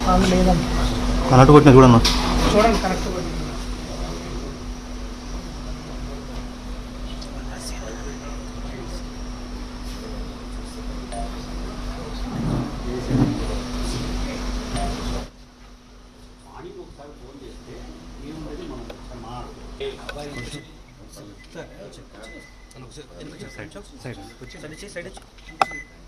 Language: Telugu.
అది లేదండి అన్నట్టు కొట్టిన చూడన్న చూడండి కరెక్ట్ కొట్టింది. Side side side